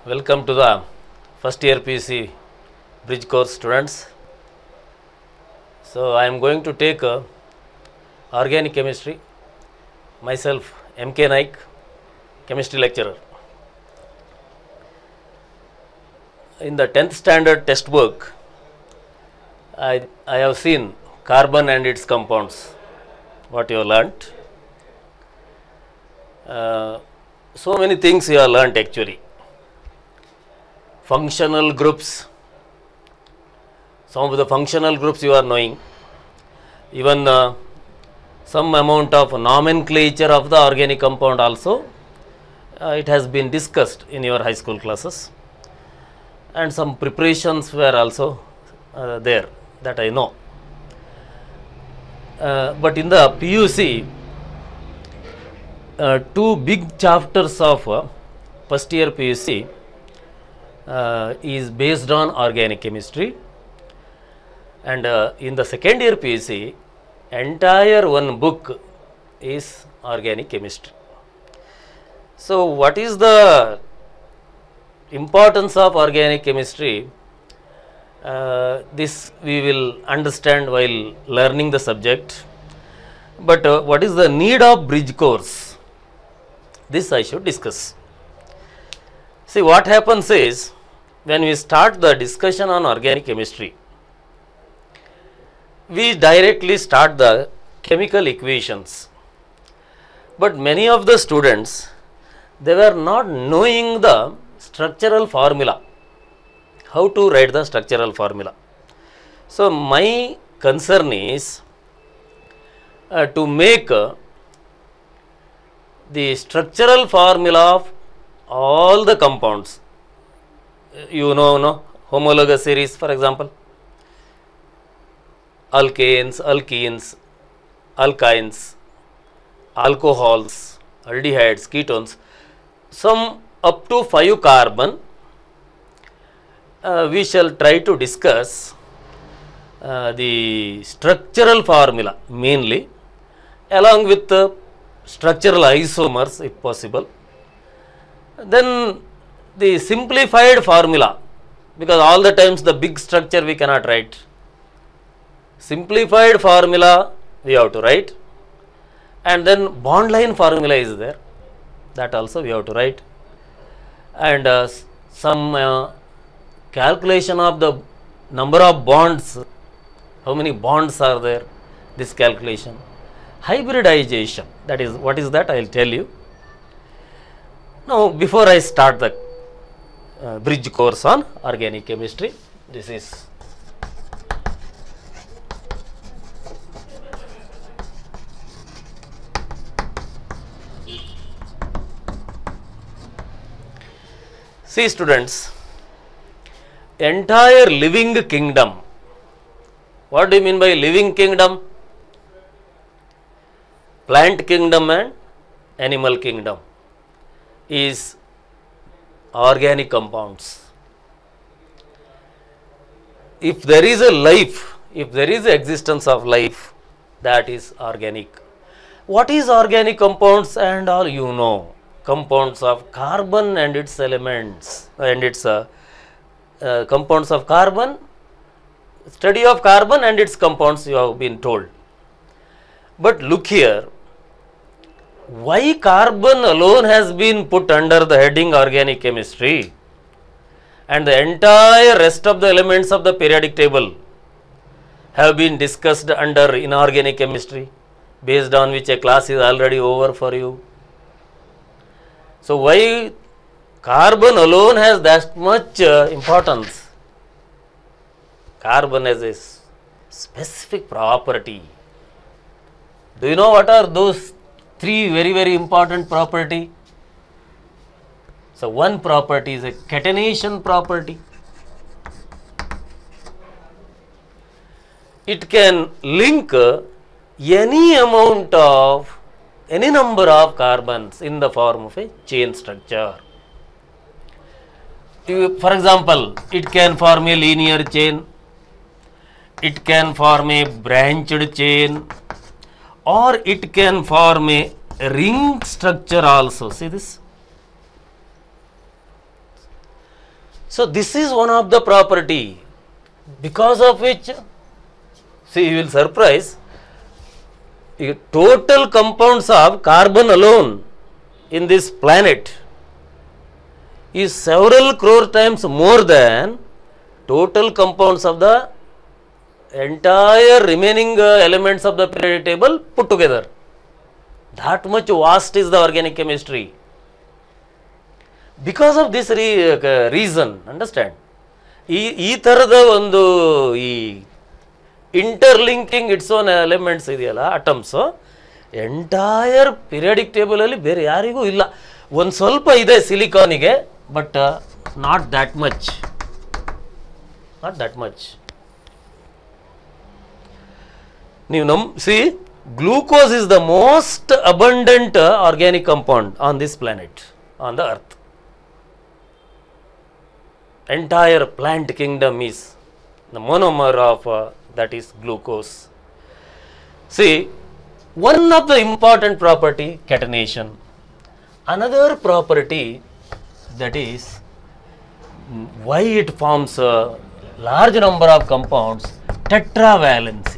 Welcome to the first year PC bridge course students. So I am going to take uh, organic chemistry. Myself MK Naik, chemistry lecturer. In the 10th standard textbook, I, I have seen carbon and its compounds, what you have learnt. Uh, so many things you have learnt actually. Functional groups, some of the functional groups you are knowing, even uh, some amount of nomenclature of the organic compound also, uh, it has been discussed in your high school classes and some preparations were also uh, there that I know. Uh, but in the PUC, uh, two big chapters of uh, first year PUC uh, is based on organic chemistry and uh, in the second year PUC entire one book is organic chemistry. So what is the importance of organic chemistry? Uh, this we will understand while learning the subject. But uh, what is the need of bridge course? This I should discuss. See what happens is when we start the discussion on organic chemistry, we directly start the chemical equations. But many of the students they were not knowing the structural formula, how to write the structural formula. So my concern is uh, to make uh, the structural formula of all the compounds. You know, no homologous series, for example, alkanes, alkenes, alkynes, alcohols, aldehydes, ketones, some up to 5 carbon. Uh, we shall try to discuss uh, the structural formula mainly along with the structural isomers if possible. Then the simplified formula because all the times the big structure we cannot write. Simplified formula we have to write and then bond line formula is there that also we have to write and uh, s- some uh, calculation of the number of bonds how many bonds are there this calculation hybridization that is what is that i will tell you now before i start the uh, bridge course on organic chemistry this is see students entire living kingdom what do you mean by living kingdom plant kingdom and animal kingdom is organic compounds if there is a life if there is existence of life that is organic what is organic compounds and all you know compounds of carbon and its elements and its uh, uh, compounds of carbon study of carbon and its compounds you have been told but look here why carbon alone has been put under the heading organic chemistry and the entire rest of the elements of the periodic table have been discussed under inorganic chemistry based on which a class is already over for you so why carbon alone has that much uh, importance carbon has a s- specific property do you know what are those three very very important property so one property is a catenation property it can link uh, any amount of any number of carbons in the form of a chain structure You- for example it can form a linear chain it can form a branched chain or it can form a ring structure also see this So this is one of the property because of which see you will surprise ಈಗ total compounds of carbon alone in this planet is several crore times more than total compounds of the entire remaining uh, elements of the periodic table put together. That much vast is the organic chemistry. Because of this re reason understand ಈ ಈ ಥರದ ಒಂದು ಈ interlinking its own elements ಇದೆಯಲ್ಲ ಅಟಮ್ಸು entire periodic ಟೇಬಲಲ್ಲಿ ಬೇರೆ ಯಾರಿಗೂ ಇಲ್ಲ ಒಂದು ಸ್ವಲ್ಪ ಇದೆ ಸಿಲಿಕಾನಿಗೆ but not that much not that much ನೀವು ನಮ್ see glucose is the most abundant organic compound on this planet on the earth entire plant kingdom is the monomer of uh, that is glucose. See, one of the important property catenation. Another property that is mm, why it forms a large number of compounds tetravalency.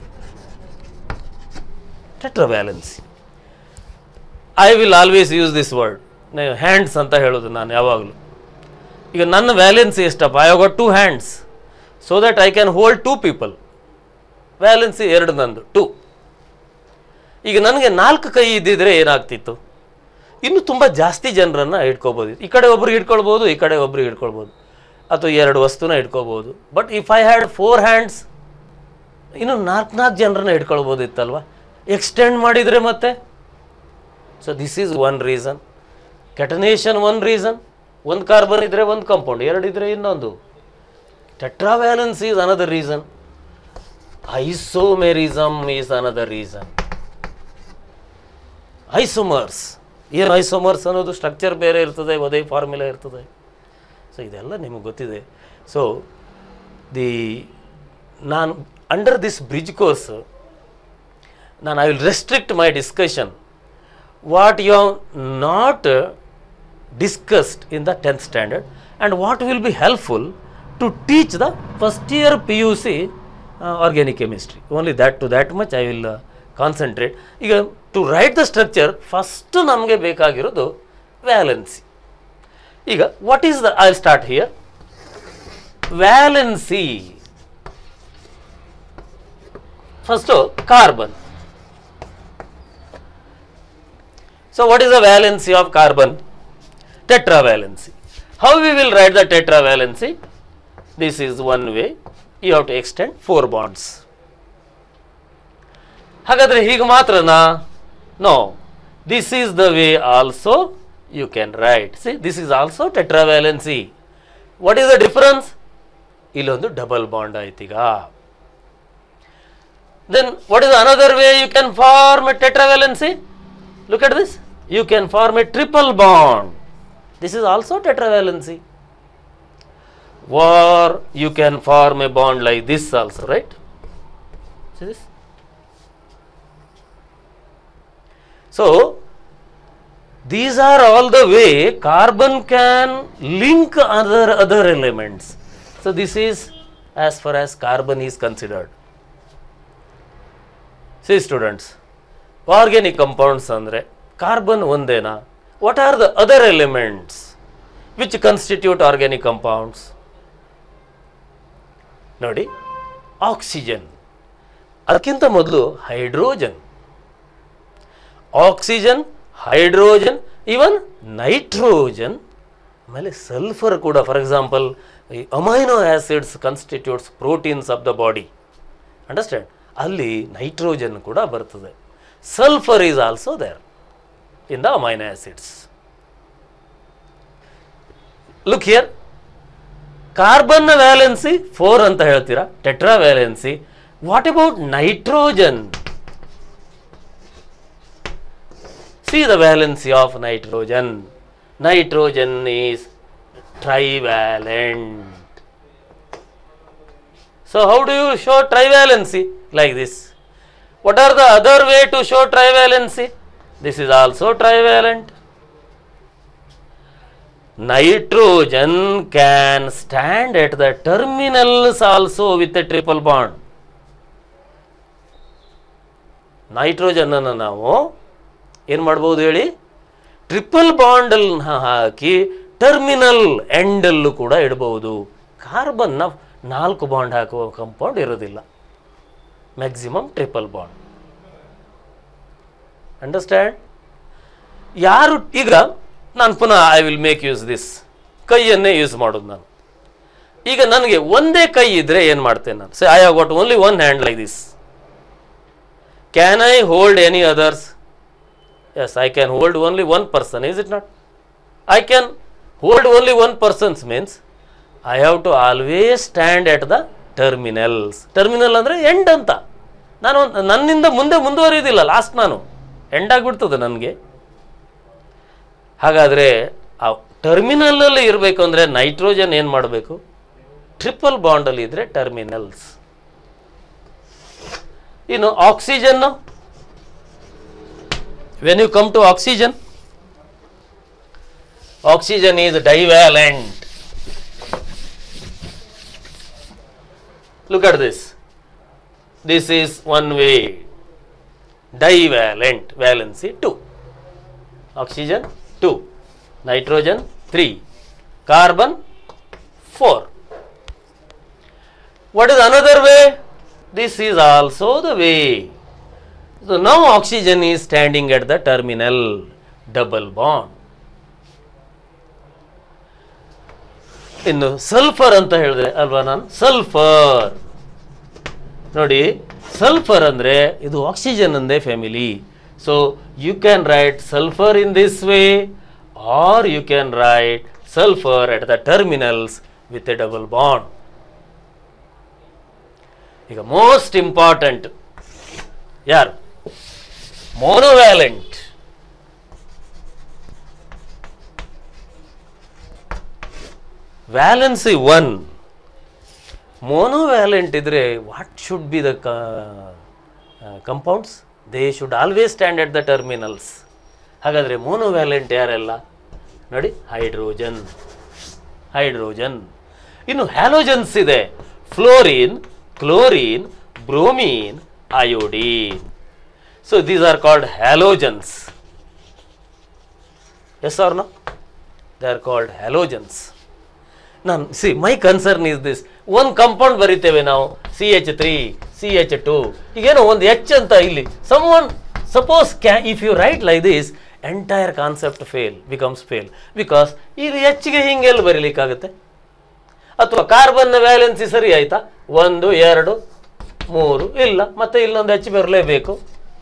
Tetravalency. I will always use this word. Hands ಅಂತ ಹೇಳೋದು ನಾನು ಯಾವಾಗಲೂ ಈಗ ನನ್ನ valency ಎಷ್ಟಪ್ಪ I got two hands so that I can hold two people valency ಎರಡು ನಂದು two ಈಗ ನನಗೆ ನಾಲ್ಕು ಕೈ ಇದ್ದಿದ್ರೆ ಏನಾಗ್ತಿತ್ತು ಇನ್ನು ತುಂಬ ಜಾಸ್ತಿ ಜನರನ್ನು ಇಟ್ಕೋಬೋದು ಈ ಕಡೆ ಒಬ್ರಿಗೆ ಇಟ್ಕೊಳ್ಬೋದು ಈ ಕಡೆ ಒಬ್ರಿಗೆ ಇಟ್ಕೊಳ್ಬೋದು ಅಥವಾ ಎರಡು ವಸ್ತುನ ಇಟ್ಕೋಬೋದು but if I had four hands ಇನ್ನು ನಾಲ್ಕು ನಾಲ್ಕು ಜನರನ್ನ ಇಟ್ಕೊಳ್ಬೋದಿತ್ತಲ್ವ ಎಕ್ಸ್ಟೆಂಡ್ ಮಾಡಿದರೆ ಮತ್ತೆ so this is one reason catenation one reason ಒಂದು ಕಾರ್ಬನ್ ಇದ್ರೆ ಒಂದು ಕಂಪೌಂಡ್ ಎರಡು ಇದ್ರೆ ಇನ್ನೊಂದು tetravalence is another reason isomerism is another reason isomers ಏನು ಐಸೋಮರ್ಸ್ ಅನ್ನೋದು ಸ್ಟ್ರಕ್ಚರ್ ಬೇರೆ ಇರ್ತದೆ ಅದೇ ಫಾರ್ಮುಲಾ ಇರ್ತದೆ ಸೊ ಇದೆಲ್ಲ ನಿಮಗೆ ಗೊತ್ತಿದೆ ಸೊ ದಿ ನಾನು ಅಂಡರ್ ದಿಸ್ ಬ್ರಿಡ್ಜ್ ಕೋರ್ಸ್ ನಾನು I will restrict my discussion what you have not discussed in the 10th standard and what will be helpful to teach the first year PUC uh, organic chemistry. Only that to that much I will uh, concentrate. ಈಗ to write the structure first ನಮಗೆ ಬೇಕಾಗಿರೋದು valency ಈಗ what is the I start here valency first carbon so what is the valency of carbon tetravalency. How we will write the tetravalency? This is one way. You have to extend four bonds. ಹಾಗಾದ್ರೆ ಹೀಗೆ ಮಾತ್ರನಾ no this is the way also you can write C this is also tetravalency what is the difference ಇಲ್ಲೊಂದು double bond ಆಯ್ತೀಗ then what is another way you can form a tetravalency look at this you can form a triple bond this is also tetravalency or you can form a bond like this also right see this so these are all the way carbon can link other other elements so this is as far as carbon is considered see students organic compounds andre carbon ಒಂದೇನಾ what are the other elements which constitute organic compounds ನೋಡಿ oxygen ಅದಕ್ಕಿಂತ ಮೊದಲು hydrogen oxygen hydrogen even nitrogen ಆಮೇಲೆ sulphur ಕೂಡ for example ಈ amino acids constitutes proteins of the body understand ಅಲ್ಲಿ nitrogen ಕೂಡ ಬರ್ತದೆ sulphur is also there in the amino acids. Look here, carbon valency four ಅಂತ ಹೇಳ್ತೀರಾ tetravalency what about nitrogen see the valency of nitrogen nitrogen is trivalent so how do you show trivalency like this what are the other way to show trivalency this is also trivalent nitrogen can stand at the terminals also with a triple bond nitrogen ಅನ್ನು ನಾವು ಏನು ಮಾಡ್ಬೋದು ಹೇಳಿ triple ಬಾಂಡಲ್ನ ಹಾಕಿ terminal ಎಂಡಲ್ಲೂ ಕೂಡ ಇಡಬಹುದು ಕಾರ್ಬನ್ನ ನಾಲ್ಕು bond ಹಾಕುವ compound ಇರೋದಿಲ್ಲ ಮ್ಯಾಕ್ಸಿಮಮ್ ಟ್ರಿಪಲ್ ಬಾಂಡ್ ಅಂಡರ್ಸ್ಟ್ಯಾಂಡ್ ಯಾರು ಈಗ ನಾನು ಪುನಃ I will make use this ಕೈಯನ್ನೇ ಯೂಸ್ ಮಾಡೋದು ನಾನು ಈಗ ನನಗೆ ಒಂದೇ ಕೈ ಇದ್ರೆ ಏನು ಮಾಡ್ತೇನೆ ನಾನು so I have got only one hand like this can I hold any others yes I can hold only one person is it not I can hold only one persons means I have to always stand at the terminals terminal ಅಂದರೆ end ಅಂತ ನಾನು ನನ್ನಿಂದ ಮುಂದೆ ಮುಂದುವರಿಯೋದಿಲ್ಲ last ನಾನು end ಆಗಿಬಿಡ್ತದೆ ನನಗೆ ಹಾಗಾದರೆ ಆ ಟರ್ಮಿನಲಲ್ಲಿ ಇರಬೇಕು ಅಂದರೆ ನೈಟ್ರೋಜನ್ ಏನು ಮಾಡಬೇಕು ಟ್ರಿಪಲ್ ಬಾಂಡಲ್ಲಿ ಇದ್ದರೆ ಟರ್ಮಿನಲ್ಸ್ ಇನ್ನು ಆಕ್ಸಿಜನ್ನು when you come to oxygen oxygen is divalent look at this this is one way divalent valency 2 oxygen 2 nitrogen 3 carbon 4 what is another way this is also the way so now oxygen is standing at the terminal double bond ಇನ್ನು sulphur ಅಂತ ಹೇಳಿದ್ರೆ ಅಲ್ವಾ ನಾನು sulphur ನೋಡಿ sulphur ಅಂದರೆ ಇದು oxygen ಅಂದೇ family so you can write sulphur in this way or you can write sulphur at the terminals with a double bond ಈಗ ಮೋಸ್ಟ್ ಇಂಪಾರ್ಟೆಂಟ್ ಯಾರು ಮೋನೋವ್ಯಾಲೆಂಟ್ ವ್ಯಾಲೆನ್ಸಿ ಒನ್ ಮೋನೋವ್ಯಾಲೆಂಟ್ ಇದ್ರೆ what should be the compounds they should always stand at the terminals ಹಾಗಾದರೆ monovalent ಯಾರೆಲ್ಲ ನೋಡಿ hydrogen hydrogen ಇನ್ನು halogens ಇದೆ fluorine chlorine bromine iodine so these are called halogens yes R no they are called halogens ನಾನು see my concern is this ಒಂದು compound ಬರಿತೇವೆ ನಾವು C H three C H two ಈಗೇನೋ ಒಂದು H ಅಂತ ಇಲ್ಲಿ some one suppose ca if you write like this entire concept fail becomes fail because ಇದು ಹೆಚ್ಚಿಗೆ ಹಿಂಗೆಲ್ಲ ಬರೀಲಿಕ್ಕಾಗುತ್ತೆ ಅಥವಾ ಕಾರ್ಬನ್ನ ವ್ಯಾಲೆನ್ಸಿ ಸರಿ ಆಯ್ತಾ ಒಂದು ಎರಡು ಮೂರು ಇಲ್ಲ ಮತ್ತೆ ಇಲ್ಲೊಂದು ಹೆಚ್ಚು ಬರಲೇಬೇಕು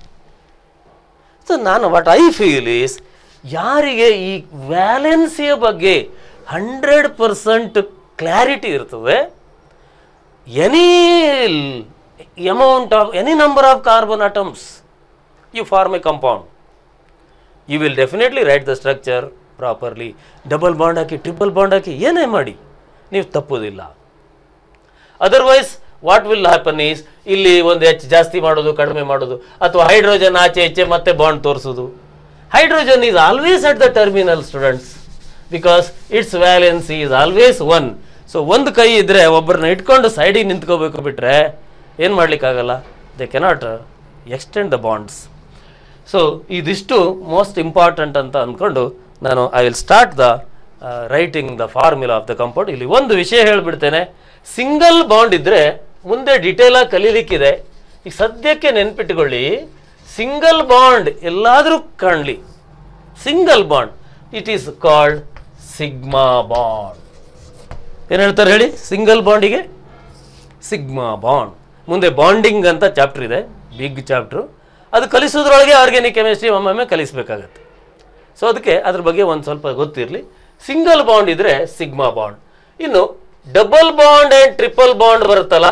ಸೊ ನಾನು ವಾಟ್ ಐ ಫೀಲ್ ಈಸ್ ಯಾರಿಗೆ ಈ ವ್ಯಾಲೆನ್ಸಿಯ ಬಗ್ಗೆ ಹಂಡ್ರೆಡ್ ಪರ್ಸೆಂಟ್ ಕ್ಲಾರಿಟಿ ಇರ್ತದೆ any amount of any number of carbon atoms you form a compound you will definitely write the structure properly double bond ಹಾಕಿ ಟ್ರಿಪಲ್ ಬಾಂಡ್ ಹಾಕಿ ಏನೇ ಮಾಡಿ ನೀವು ತಪ್ಪೋದಿಲ್ಲ otherwise what will happen is ಇಲ್ಲಿ ಒಂದು ಹೆಚ್ಚು ಜಾಸ್ತಿ ಮಾಡೋದು ಕಡಿಮೆ ಮಾಡೋದು ಅಥವಾ ಹೈಡ್ರೋಜನ್ ಆಚೆ ಈಚೆ ಮತ್ತೆ ಬಾಂಡ್ ತೋರಿಸೋದು hydrogen is always at the terminal students because its valency is always one so ಒಂದು ಕೈ ಇದ್ದರೆ ಒಬ್ಬರನ್ನ ಇಟ್ಕೊಂಡು ಸೈಡಿಗೆ ನಿಂತ್ಕೋಬೇಕು ಬಿಟ್ಟರೆ ಏನು ಮಾಡಲಿಕ್ಕಾಗಲ್ಲ they cannot extend the bonds so ಇದಿಷ್ಟು ಮೋಸ್ಟ್ ಇಂಪಾರ್ಟೆಂಟ್ ಅಂತ ಅಂದ್ಕೊಂಡು ನಾನು I will start the writing the formula of the compound ಇಲ್ಲಿ ಒಂದು ವಿಷಯ ಹೇಳಿಬಿಡ್ತೇನೆ ಸಿಂಗಲ್ ಬಾಂಡ್ ಇದ್ದರೆ ಮುಂದೆ ಡಿಟೇಲಾಗಿ ಕಲೀಲಿಕ್ಕಿದೆ ಈಗ ಸದ್ಯಕ್ಕೆ ನೆನ್ಪಿಟ್ಕೊಳ್ಳಿ ಸಿಂಗಲ್ ಬಾಂಡ್ ಎಲ್ಲಾದರೂ ಕಾಣಲಿ single bond it is called sigma bond ಏನು ಹೇಳ್ತಾರೆ ಹೇಳಿ ಸಿಂಗಲ್ ಬಾಂಡಿಗೆ ಸಿಗ್ಮಾ ಬಾಂಡ್ ಮುಂದೆ ಬಾಂಡಿಂಗ್ ಅಂತ ಚಾಪ್ಟರ್ ಇದೆ ಬಿಗ್ ಚಾಪ್ಟ್ರು ಅದು ಕಲಿಸೋದ್ರೊಳಗೆ ಆರ್ಗ್ಯಾನಿಕ್ ಕೆಮಿಸ್ಟ್ರಿ ಒಮ್ಮೊಮ್ಮೆ ಕಲಿಸ್ಬೇಕಾಗತ್ತೆ ಸೊ ಅದಕ್ಕೆ ಅದ್ರ ಬಗ್ಗೆ ಒಂದು ಸ್ವಲ್ಪ ಗೊತ್ತಿರಲಿ ಸಿಂಗಲ್ ಬಾಂಡ್ ಇದ್ರೆ ಸಿಗ್ಮಾ ಬಾಂಡ್ ಇನ್ನು double bond and triple bond ಬರುತ್ತಲ್ಲ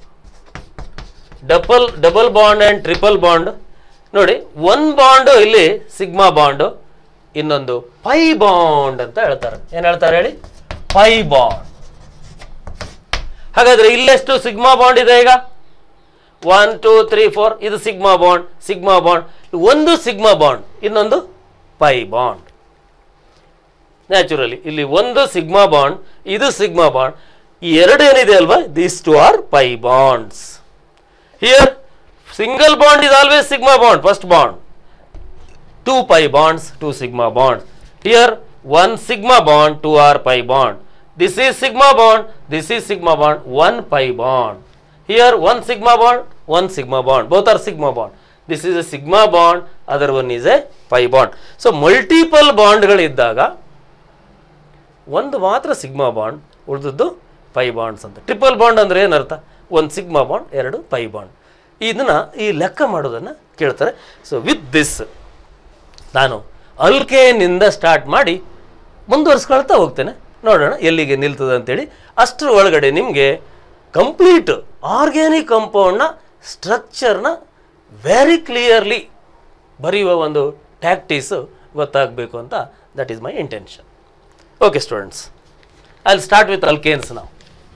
double double bond and triple bond ನೋಡಿ ಒನ್ ಬಾಂಡು ಇಲ್ಲಿ ಸಿಗ್ಮಾ ಬಾಂಡು ಇನ್ನೊಂದು ಪೈ ಬಾಂಡ್ ಅಂತ ಹೇಳ್ತಾರೆ ಏನು ಹೇಳ್ತಾರೆ ಹೇಳಿ ಪೈ ಬಾಂಡ್ ಹಾಗಾದ್ರೆ ಇಲ್ಲೆಷ್ಟು ಸಿಗ್ಮಾ ಬಾಂಡ್ ಇದೆ ಈಗ ಒನ್ ಟೂ ತ್ರೀ ಫೋರ್ ಇದು ಸಿಗ್ಮಾ ಬಾಂಡ್ ಸಿಗ್ಮಾ ಬಾಂಡ್ ಒಂದು ಸಿಗ್ಮಾ ಬಾಂಡ್ ಇನ್ನೊಂದು ಪೈ ಬಾಂಡ್ ನ್ಯಾಚುರಲಿ ಇಲ್ಲಿ ಒಂದು ಸಿಗ್ಮಾ ಬಾಂಡ್ ಇದು ಸಿಗ್ಮಾ ಬಾಂಡ್ ಈ ಎರಡು ಏನಿದೆ ಅಲ್ವಾ these two are pi bonds here single bond is always sigma bond first bond two pi bonds, two sigma bonds. Here, one sigma bond, two are pi bond. This is sigma bond, this is sigma bond, one pi bond. Here, one sigma bond, one sigma bond. Both are sigma bond. This is a sigma bond, other one is a pi bond. So, multiple ಬಾಂಡ್ಗಳಿದ್ದಾಗ ಒಂದು ಮಾತ್ರ sigma bond ಉಳಿದದ್ದು pi bonds ಅಂತ triple bond ಅಂದರೆ ಏನರ್ಥ ಒಂದು sigma bond ಎರಡು pi bond ಇದನ್ನ ಈ ಲೆಕ್ಕ ಮಾಡೋದನ್ನು ಕೇಳ್ತಾರೆ ಸೊ ವಿತ್ ದಿಸ್ ನಾನು ಅಲ್ಕೇನಿಂದ ಸ್ಟಾರ್ಟ್ ಮಾಡಿ ಮುಂದುವರ್ಸ್ಕೊಳ್ತಾ ಹೋಗ್ತೇನೆ ನೋಡೋಣ ಎಲ್ಲಿಗೆ ನಿಲ್ತದೆ ಅಂತೇಳಿ ಅಷ್ಟರ ಒಳಗಡೆ ನಿಮಗೆ ಕಂಪ್ಲೀಟ್ ಆರ್ಗ್ಯಾನಿಕ್ ಕಂಪೌಂಡ್ನ ಸ್ಟ್ರಕ್ಚರ್ನ ವೆರಿ ಕ್ಲಿಯರ್ಲಿ ಬರೆಯುವ ಒಂದು ಟ್ಯಾಕ್ಟೀಸು ಗೊತ್ತಾಗಬೇಕು ಅಂತ that is my intention okay students I start with alkanes ನಾವು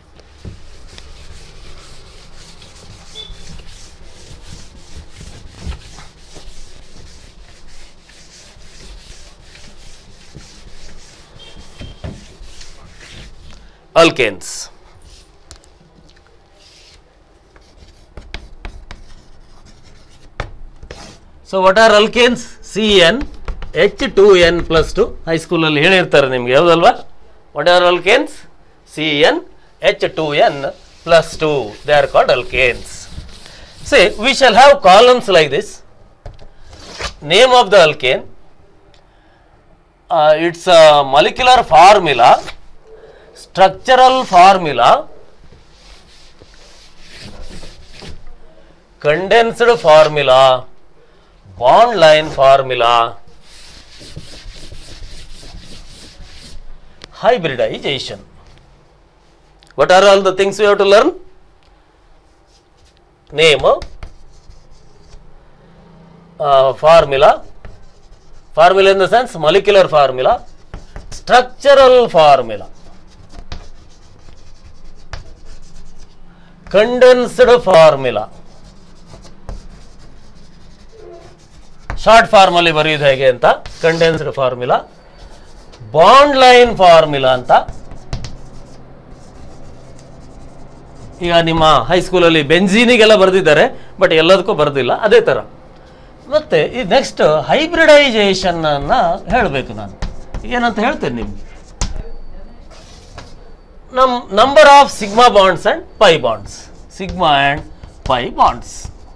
alkanes. So what are alkanes C N H two N plus two ಹೈಸ್ಕೂಲಲ್ಲಿ ಹೇಳಿರ್ತಾರೆ ನಿಮ್ಗೆ ಯಾವುದಲ್ವಾ what are alkanes C N H two N plus two they are called alkanes say we shall have columns like this name of the alkane its molecular formula structural formula condensed formula bond line formula hybridization what are all the things we have to learn name uh, formula formula in the sense molecular formula structural formula condensed formula short form ಅಲ್ಲಿ ಬರೆಯೋದು ಹೇಗೆ ಅಂತ condensed formula bond line formula ಅಂತ ಈಗ ನಿಮ್ಮ ಹೈಸ್ಕೂಲಲ್ಲಿ ಬೆಂಜೀನಿಗೆಲ್ಲ ಬರೆದಿದ್ದಾರೆ but ಎಲ್ಲದಕ್ಕೂ ಬರೆದಿಲ್ಲ ಅದೇ ಥರ ಮತ್ತೆ ಈ ನೆಕ್ಸ್ಟ್ ಹೈಬ್ರಿಡೈಸೇಷನ್ ಅನ್ನ ಹೇಳಬೇಕು ನಾನು ಏನಂತ ಹೇಳ್ತೇನೆ ನಿಮ್ಗೆ ನಮ್ number of sigma bonds and pi bonds sigma and pi bonds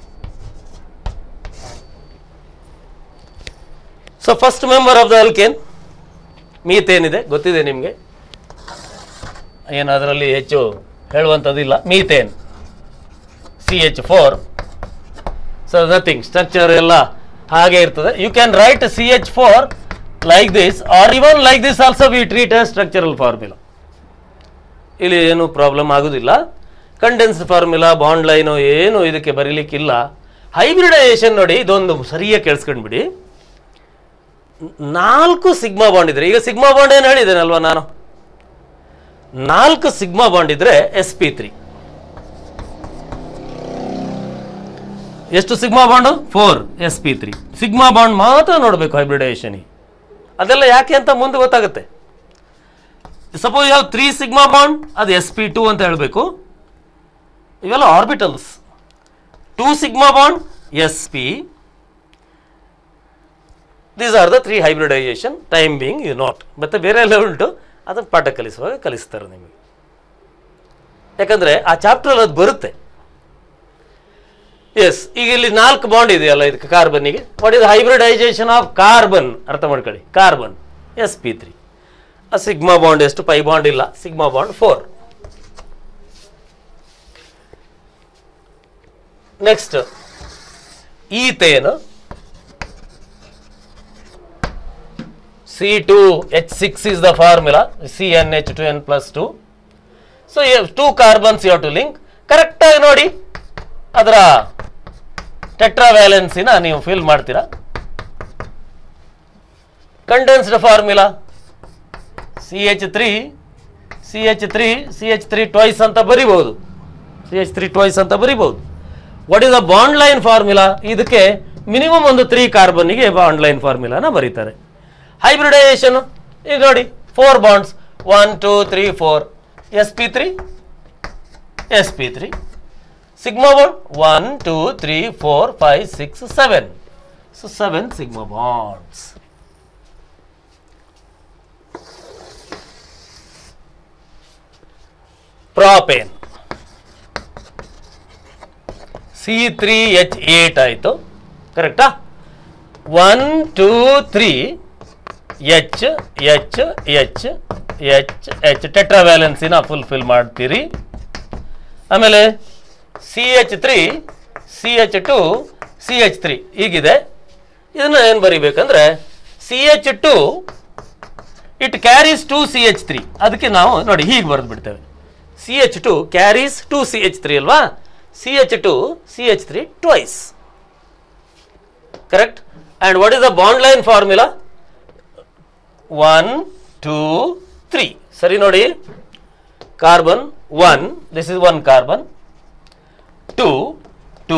so first member of the alkane methane ಇದೆ ಗೊತ್ತಿದೆ ನಿಮಗೆ ಏನು ಅದರಲ್ಲಿ ಹೆಚ್ಚು ಹೇಳುವಂಥದ್ದಿಲ್ಲ methane C H four so nothing structure ಎಲ್ಲ ಹಾಗೆ ಇರ್ತದೆ you can write C H four like this or even like this also we treat a structural formula ಇಲ್ಲಿ ಏನು ಪ್ರಾಬ್ಲಮ್ ಆಗೋದಿಲ್ಲ ಕಂಡೆನ್ಸ್ ಫಾರ್ಮುಲಾ ಬಾಂಡ್ ಲೈನು ಏನು ಇದಕ್ಕೆ ಬರೀಲಿಕ್ಕಿಲ್ಲ ಹೈಬ್ರಿಡೈಸೇಷನ್ ನೋಡಿ ಇದೊಂದು ಸರಿಯಾಗಿ ಕೇಳಿಸ್ಕೊಂಡ್ಬಿಡಿ ನಾಲ್ಕು ಸಿಗ್ಮಾ ಬಾಂಡ್ ಇದ್ರೆ ಈಗ ಸಿಗ್ಮಾ ಬಾಂಡ್ ಏನು ಹೇಳಿದ್ದೇನಲ್ವಾ ನಾನು ನಾಲ್ಕು ಸಿಗ್ಮಾ ಬಾಂಡ್ ಇದ್ರೆ ಎಸ್ ಪಿ ತ್ರೀ ಎಷ್ಟು sigma bond four S P three sigma bond ಮಾತ್ರ ನೋಡಬೇಕು ಹೈಬ್ರಿಡೈಸೇಷನ್ ಅದೆಲ್ಲ ಯಾಕೆ ಅಂತ ಮುಂದೆ ಗೊತ್ತಾಗುತ್ತೆ ಸಪೋಸ್ ಯಾವ ತ್ರೀ ಸಿಗ್ಮಾ ಬಾಂಡ್ ಅದು ಎಸ್ ಪಿ ಟು ಅಂತ ಹೇಳಬೇಕು ಇವೆಲ್ಲ orbitals two sigma bond S P these are the three hybridisation time being you not ಮತ್ತೆ ಬೇರೆ ಎಲ್ಲ ಉಂಟು ಅದನ್ನು ಪಾಠ ಕಲಿಸುವಾಗ ಕಲಿಸ್ತಾರೆ ನಿಮಗೆ ಯಾಕಂದ್ರೆ ಆ ಚಾಪ್ಟರ್ ಅದು ಬರುತ್ತೆ ಎಸ್ ಈಗ ಇಲ್ಲಿ ನಾಲ್ಕು ಬಾಂಡ್ ಇದೆಯಲ್ಲ ಇದಕ್ಕೆ ಕಾರ್ಬನ್ನಿಗೆ what is hybridisation of carbon ಅರ್ಥ ಮಾಡ್ಕೊಳ್ಳಿ ಕಾರ್ಬನ್ ಎಸ್ ಪಿ ತ್ರೀ ಆ ಸಿಗ್ಮಾ ಬಾಂಡ್ ಎಷ್ಟು ಪೈ ಬಾಂಡ್ ಇಲ್ಲ sigma bond four next ethane C two H six is the formula C N H two N plus two so two carbons you to link ಕರೆಕ್ಟಾಗಿ ನೋಡಿ ಅದರ ಟೆಟ್ರಾ ವ್ಯಾಲೆನ್ಸಿನ ನೀವು fill ಮಾಡ್ತೀರಾ condensed formula C H three C H three C H three twice ಅಂತ ಬರಿಬಹುದು C H three twice ಅಂತ ಬರಿಬಹುದು what is the bond line formula ಇದಕ್ಕೆ ಮಿನಿಮಮ್ ಒಂದು ತ್ರೀ ಕಾರ್ಬನ್ನಿಗೆ ಬಾಂಡ್ ಲೈನ್ ಫಾರ್ಮುಲಾನ ಬರೀತಾರೆ ಹೈಬ್ರಿಡೈಸೇಷನ್ ಈಗ ನೋಡಿ four bonds one two three four S P three S P three sigma bond one two three four five six seven so seven sigma bonds propane C three H eight ಆಯಿತು ಕರೆಕ್ಟಾ one two three H H H H H ಟೆಟ್ರಾವ್ಯಾಲೆನ್ಸಿನ fulfil ಮಾಡ್ತೀರಿ ಆಮೇಲೆ C H three C H two C H three ಹೀಗಿದೆ ಇದನ್ನ ಏನು ಬರಿಬೇಕಂದ್ರೆ C H two it carries two C H three ಅದಕ್ಕೆ ನಾವು ನೋಡಿ ಹೀಗೆ ಬರೆದು ಬಿಡ್ತೇವೆ C H two carries two C H three ಅಲ್ವಾ C H two C H three twice correct and what is the bond line formula one two three ಸರಿ ನೋಡಿ carbon one this is one carbon two two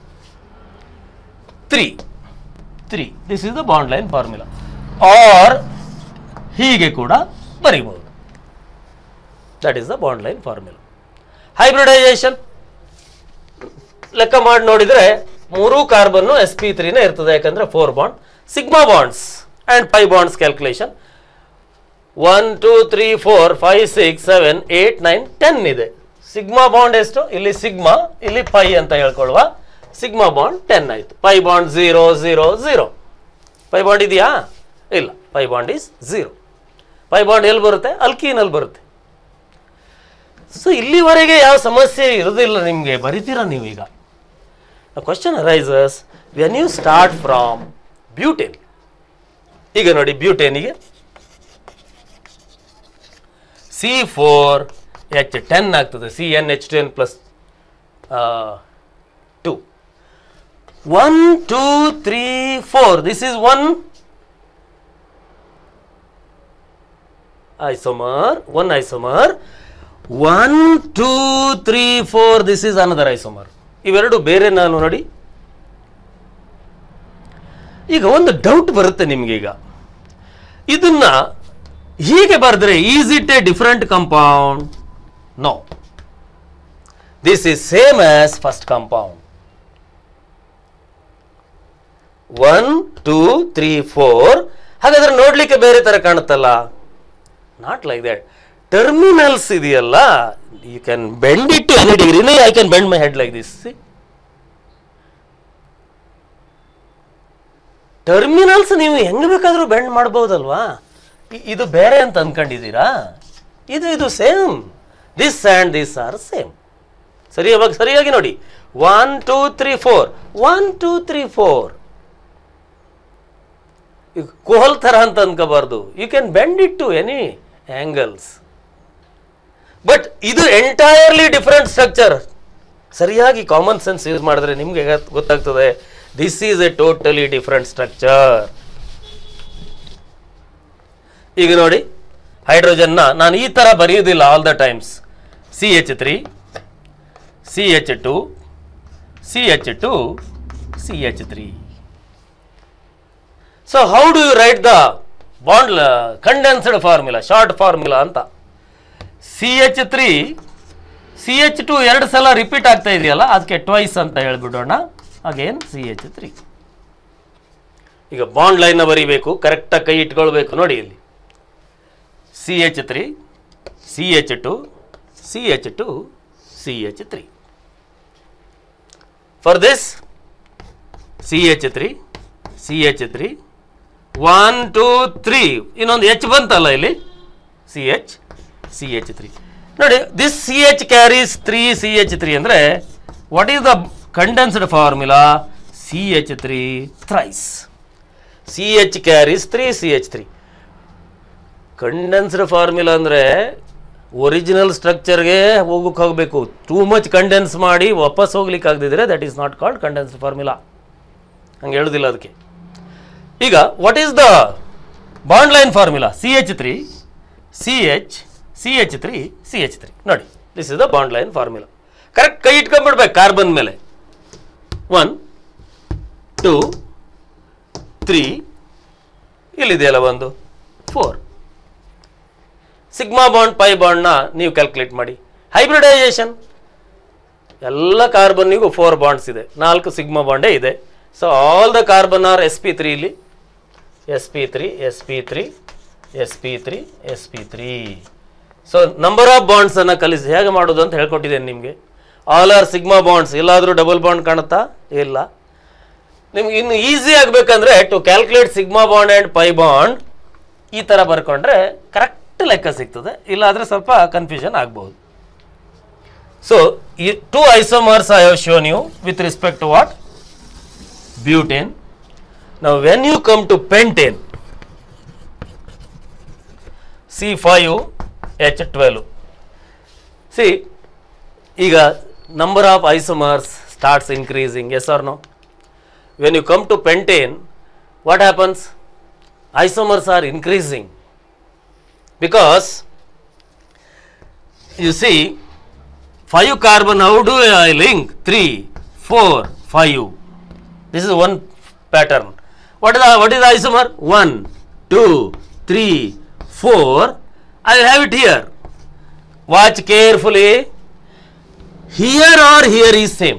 three three this is the bond line formula or ಹೀಗೆ ಕೂಡ ಬರೀಬಹುದು that is the bond line formula hybridisation ಲೆಕ್ಕ ಮಾಡಿ ನೋಡಿದರೆ ಮೂರೂ carbon S P ತ್ರೀನೇ ಇರ್ತದೆ ಯಾಕಂದ್ರೆ four bond sigma bonds and five bonds calculation one two three four five six seven eight nine ten ಇದೆ ಸಿಗ್ಮಾ ಬಾಂಡ್ ಎಷ್ಟು ಇಲ್ಲಿ ಸಿಗ್ಮಾ ಇಲ್ಲಿ ಪೈ ಅಂತ ಹೇಳ್ಕೊಳ್ಳುವ ಸಿಗ್ಮಾ ಬಾಂಡ್ ಟೆನ್ ಆಯಿತು pi bond zero zero zero pi bond ಇದೆಯಾ ಇಲ್ಲ pi bond is zero pi bond ಎಲ್ಲಿ ಬರುತ್ತೆ ಅಲ್ಕೀನಲ್ಲಿ ಬರುತ್ತೆ ಸೊ ಇಲ್ಲಿವರೆಗೆ ಯಾವ ಸಮಸ್ಯೆ ಇರೋದಿಲ್ಲ ನಿಮಗೆ ಬರಿತೀರಾ ನೀವೀಗ question arises when you start from butane ಈಗ ನೋಡಿ ಬ್ಯೂಟೇನಿಗೆ ಸಿ ಫೋರ್ ಎಚ್ ಟೆನ್ ಆಗ್ತದೆ C N H ten plus two one two three four this is one isomer one isomer one two three four this is another isomer ಇವೆರಡು ಬೇರೆ ನಾನು ನೋಡಿ ಈಗ ಒಂದು ಡೌಟ್ ಬರುತ್ತೆ ನಿಮ್ಗೆ ಈಗ ಇದನ್ನ ಹೀಗೆ ಬರೆದ್ರೆ is it a different compound no this is same as first compound one two three four ಹಾಗಾದ್ರೆ ನೋಡ್ಲಿಕ್ಕೆ ಬೇರೆ ತರ ಕಾಣುತ್ತಲ್ಲ ನಾಟ್ ಲೈಕ್ ದಟ್ ಟರ್ಮಿನಲ್ಸ್ ಇದೆಯಲ್ಲ you can bend it to any degree I can bend my head like this terminals ನೀವು ಹೆಂಗ್ ಬೇಕಾದ್ರೂ bend ಮಾಡ್ಬೋದಲ್ವಾ E- ಇದು ಬೇರೆ ಅಂತ ಅನ್ಕೊಂಡಿದ್ದೀರಾ ಇದು ಇದು same this and this are same ಸರಿ ಅವಾಗ ಸರಿಯಾಗಿ ನೋಡಿ one two three four one two three four ಈಗ ಕೋಲ್ ಥರ ಅಂತ ಅನ್ಕೋಬಾರ್ದು you can bend it to any angles but ಇದು ಎಂಟೈರ್ಲಿ ಡಿಫರೆಂಟ್ ಸ್ಟ್ರಕ್ಚರ್ ಸರಿಯಾಗಿ ಕಾಮನ್ ಸೆನ್ಸ್ ಯೂಸ್ ಮಾಡಿದ್ರೆ ನಿಮಗೆ ಗೊತ್ತಾಗ್ತದೆ this is a totally different structure ಈಗ ನೋಡಿ ಹೈಡ್ರೋಜನ್ನ ನಾನು ಈ ಥರ ಬರೆಯೋದಿಲ್ಲ all the times C H three C H two C H two C H three so how do you write the bond condensed formula short formula ಅಂತ C H three C H two ಎರಡು ಸಲ repeat ಆಗ್ತಾ ಇದೆಯಲ್ಲ ಅದಕ್ಕೆ twice ಅಂತ ಹೇಳ್ಬಿಡೋಣ again C H three ಈಗ bond ಲೈನ್ನ ಬರೀಬೇಕು ಕರೆಕ್ಟಾಗಿ ಕೈ ಇಟ್ಕೊಳ್ಬೇಕು ನೋಡಿ ಇಲ್ಲಿ C H three C H two C H two C H three for this C H three C H three one two three ಇನ್ನೊಂದು ಎಚ್ ಬಂತಲ್ಲ ಇಲ್ಲಿ C H C H three ನೋಡಿ this C H carries three C H three ಅಂದರೆ what is the condensed formula C H three thrice C H carries three C H three condensed formula ಅಂದರೆ original ಸ್ಟ್ರಕ್ಚರ್ಗೆ ಹೋಗಕ್ಕೆ ಹೋಗಬೇಕು too much condense ಮಾಡಿ ವಾಪಸ್ ಹೋಗ್ಲಿಕ್ಕೆ ಆಗದಿದ್ರೆ that is not called condensed formula ಹಂಗೆ ಹೇಳೋದಿಲ್ಲ ಅದಕ್ಕೆ ಈಗ what is the bond line formula C H three C H C H three C H three ನೋಡಿ this is the bond line formula correct ಕೈ ಇಟ್ಕೊಂಡ್ಬಿಡ್ಬೇಕು ಕಾರ್ಬನ್ ಮೇಲೆ one two three ಇಲ್ಲಿದೆಯಲ್ಲ ಒಂದು ಫೋರ್ ಸಿಗ್ಮಾ ಬಾಂಡ್ ಪೈ ಬಾಂಡ್ನ ನೀವು calculate ಮಾಡಿ hybridisation ಎಲ್ಲ ಕಾರ್ಬನ್ನಿಗೂ ಫೋರ್ ಬಾಂಡ್ಸ್ ಇದೆ ನಾಲ್ಕು ಸಿಗ್ಮಾ ಬಾಂಡೇ ಇದೆ so all the carbon are S P three ಇಲ್ಲಿ S P three S P three S P three S P three so number of ಬಾಂಡ್ಸನ್ನು ಕಲಿಸಿ ಹೇಗೆ ಮಾಡೋದು ಅಂತ ಹೇಳ್ಕೊಟ್ಟಿದ್ದೇನೆ ನಿಮಗೆ ಆಲ್ ಆರ್ ಸಿಗ್ಮಾ ಬಾಂಡ್ಸ್ ಎಲ್ಲಾದರೂ ಡಬಲ್ ಬಾಂಡ್ ಕಾಣುತ್ತಾ ಇಲ್ಲ ನಿಮ್ಗೆ ಇನ್ನು ಈಸಿ ಆಗಬೇಕಂದ್ರೆ to calculate sigma bond and pi bond ಈ ಥರ ಬರ್ಕೊಂಡ್ರೆ ಕರೆಕ್ಟ್ ಲೆಕ್ಕ ಸಿಗ್ತದೆ ಇಲ್ಲಾದರೆ ಸ್ವಲ್ಪ ಕನ್ಫ್ಯೂಷನ್ ಆಗ್ಬೋದು ಸೊ ಈ two isomers I have shown you with respect to what butane ನಾವು when you come to pentane C five H twelve C ಈಗ number of isomers starts increasing yes R no when you come to pentane, what happens? Isomers are increasing because you see 5 carbon, how do I link? 3, 4, 5. This is one pattern. What is the, what is the isomer? 1, 2, 3, 4. I have it here. Watch carefully. Here or here is same.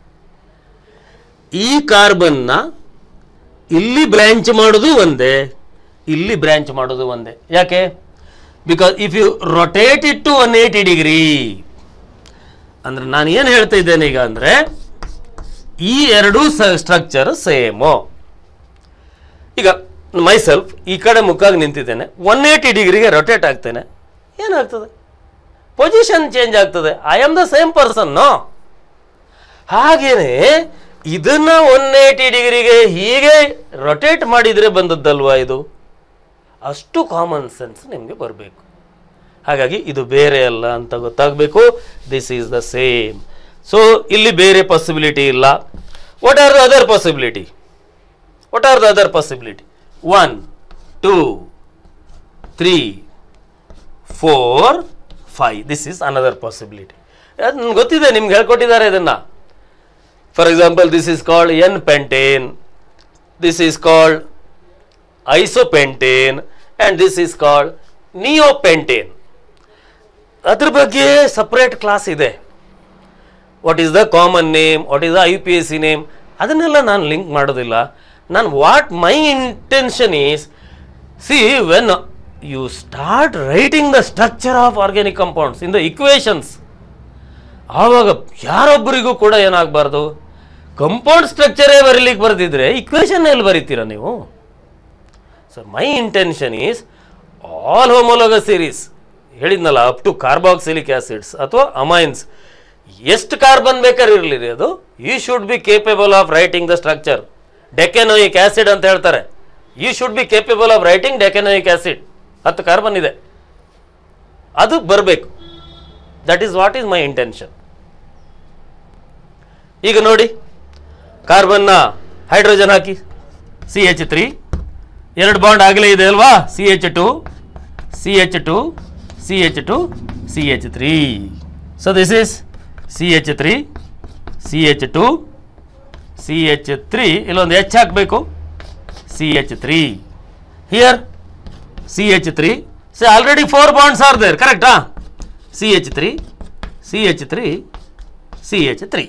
ಈ ಕಾರ್ಬನ್ನ ಇಲ್ಲಿ branch ಮಾಡೋದು ಒಂದೇ ಇಲ್ಲಿ branch ಮಾಡೋದು ಒಂದೇ ಯಾಕೆ because if you rotate it to one eighty degree ಅಂದ್ರೆ ನಾನು ಏನು ಹೇಳ್ತಾ ಇದ್ದೇನೆ ಈಗ ಅಂದರೆ ಈ ಎರಡೂ ಸ್ಟ್ರಕ್ಚರ್ ಸೇಮು ಈಗ ಮೈಸೆಲ್ಫ್ ಈ ಕಡೆ ಮುಖಾಗಿ ನಿಂತಿದ್ದೇನೆ ಒನ್ ಏಯ್ಟಿ ಡಿಗ್ರಿಗೆ ರೊಟೇಟ್ ಆಗ್ತೇನೆ ಏನಾಗ್ತದೆ ಪೊಸಿಷನ್ ಚೇಂಜ್ ಆಗ್ತದೆ I am the same person no ಹಾಗೇನೆ ಇದನ್ನ ಒನ್ ಏಯ್ಟಿ ಡಿಗ್ರಿಗೆ ಹೀಗೆ ರೊಟೇಟ್ ಮಾಡಿದರೆ ಬಂದದ್ದಲ್ವಾ ಇದು ಅಷ್ಟು ಕಾಮನ್ ಸೆನ್ಸ್ ನಿಮಗೆ ಬರಬೇಕು ಹಾಗಾಗಿ ಇದು ಬೇರೆ ಅಲ್ಲ ಅಂತ ಗೊತ್ತಾಗಬೇಕು this is the same so ಇಲ್ಲಿ ಬೇರೆ ಪಾಸಿಬಿಲಿಟಿ ಇಲ್ಲ what are the other possibility what are the other possibility one two three four five this is another possibility ಅದು ಗೊತ್ತಿದೆ ನಿಮ್ಗೆ ಹೇಳ್ಕೊಟ್ಟಿದ್ದಾರೆ ಇದನ್ನು For example, this is called N-pentane, this is called isopentane, and this is called neopentane. ಅದ್ರ ಬಗ್ಗೆ separate class ಇದೆ what is the common name what is the I P S C name ಅದನ್ನೆಲ್ಲ ನಾನು ಲಿಂಕ್ ಮಾಡೋದಿಲ್ಲ ನಾನು what my intention is see when you start writing the structure of organic compounds in the equations ಆವಾಗ ಯಾರೊಬ್ಬರಿಗೂ ಕೂಡ ಏನಾಗಬಾರ್ದು compound ಸ್ಟ್ರಕ್ಚರೇ ಬರೀಲಿಕ್ಕೆ ಬರ್ದಿದ್ರೆ equation ಎಲ್ಲಿ ಬರೀತೀರಾ ನೀವು so my intention is all homologous series ಹೇಳಿದ್ನಲ್ಲ ಅಪ್ ಟು ಕಾರ್ಬಾಕ್ಸಿಲಿಕ್ ಆಸಿಡ್ಸ್ ಅಥವಾ ಅಮೈನ್ಸ್ ಎಷ್ಟು ಕಾರ್ಬನ್ ಬೇಕಾದ್ರೆ ಇರಲಿ ಅದು you should be capable of writing the structure decanoic acid ಅಂತ ಹೇಳ್ತಾರೆ you should be capable of writing decanoic acid ಹತ್ತು carbon ಇದೆ ಅದು ಬರಬೇಕು that is what is my intention ಈಗ ನೋಡಿ ಕಾರ್ಬನ್ನ ಹೈಡ್ರೋಜನ್ ಹಾಕಿ ಸಿ ಎಚ್ ತ್ರೀ ಎರಡು ಬಾಂಡ್ ಆಗಲೇ ಇದೆ ಅಲ್ವಾ C H two C H two C H two C H three so this is C H three C H two C H three ಇಲ್ಲೊಂದು H ಹಾಕಬೇಕು C H three here C H three C already four bonds are there ಕರೆಕ್ಟಾ C H three C H three C H three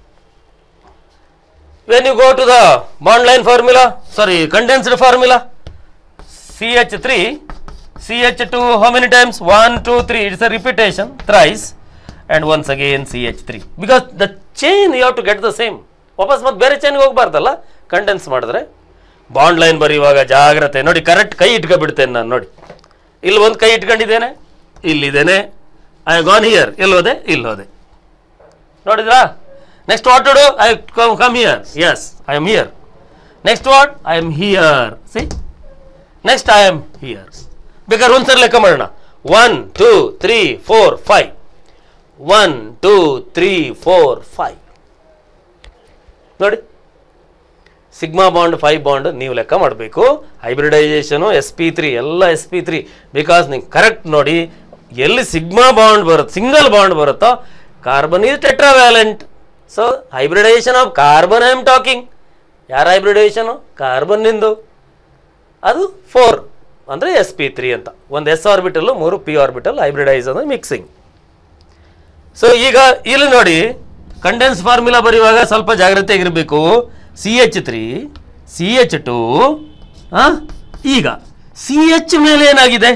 when you go to the bond line formula sorry condensed formula ch3 ch2 how many times 1 2 3 it's a repetition thrice and once again ch3 because the chain you have to get the same ವಾಪಸ್ ಮತ್ತೆ ಬೇರೆ ಚೈನ್ಗೆ ಹೋಗ್ಬಾರ್ದಲ್ಲ condense ಮಾಡಿದ್ರೆ bond line ಬರೆಯುವಾಗ ಜಾಗ್ರತೆ ನೋಡಿ correct ಕೈ ಇಟ್ಕೊಬಿಡ್ತೇನೆ ನಾನು ನೋಡಿ ಇಲ್ಲಿ ಒಂದು ಕೈ ಇಟ್ಕೊಂಡಿದ್ದೇನೆ ಇಲ್ಲಿದ್ದೇನೆ ಐ ಗಾನ್ ಹಿಯರ್ ಎಲ್ಲೋದೆ ಇಲ್ಲೋದೆ ನೋಡಿದ್ರಾ next what to do I come come here as I am here next what I am here see next I am here ಬೇಕಾದ್ರೆ ಒಂದ್ಸರಿ ಲೆಕ್ಕ ಮಾಡೋಣ one two three four five one two three four five ನೋಡಿ sigma bond five bond ನೀವು ಲೆಕ್ಕ ಮಾಡಬೇಕು hybridisation S P three ಎಲ್ಲ S P three because ನೀವು ಕರೆಕ್ಟ್ ನೋಡಿ ಎಲ್ಲಿ ಸಿಗ್ಮಾ ಬಾಂಡ್ ಬರುತ್ತೆ ಸಿಂಗಲ್ ಬಾಂಡ್ ಬರುತ್ತೋ carbon is tetravalent so hybridisation of carbon I am talking ಯಾರ ಹೈಬ್ರಿಡೈಸೇಷನು ಕಾರ್ಬನ್ನಿಂದು ಅದು ಫೋರ್ ಅಂದರೆ ಎಸ್ ಪಿ ತ್ರೀ ಅಂತ ಒಂದು ಎಸ್ ಆರ್ಬಿಟಲ್ ಮೂರು ಪಿ ಆರ್ಬಿಟಲ್ ಹೈಬ್ರಿಡೈಸ್ ಅಂದರೆ ಮಿಕ್ಸಿಂಗ್ ಸೊ ಈಗ ಇಲ್ಲಿ ನೋಡಿ ಕಂಡೆನ್ಸ್ ಫಾರ್ಮುಲಾ ಬರೆಯುವಾಗ ಸ್ವಲ್ಪ ಜಾಗ್ರತೆಯಾಗಿರಬೇಕು C H three C H two ಈಗ ಸಿ ಎಚ್ ಮೇಲೆ ಏನಾಗಿದೆ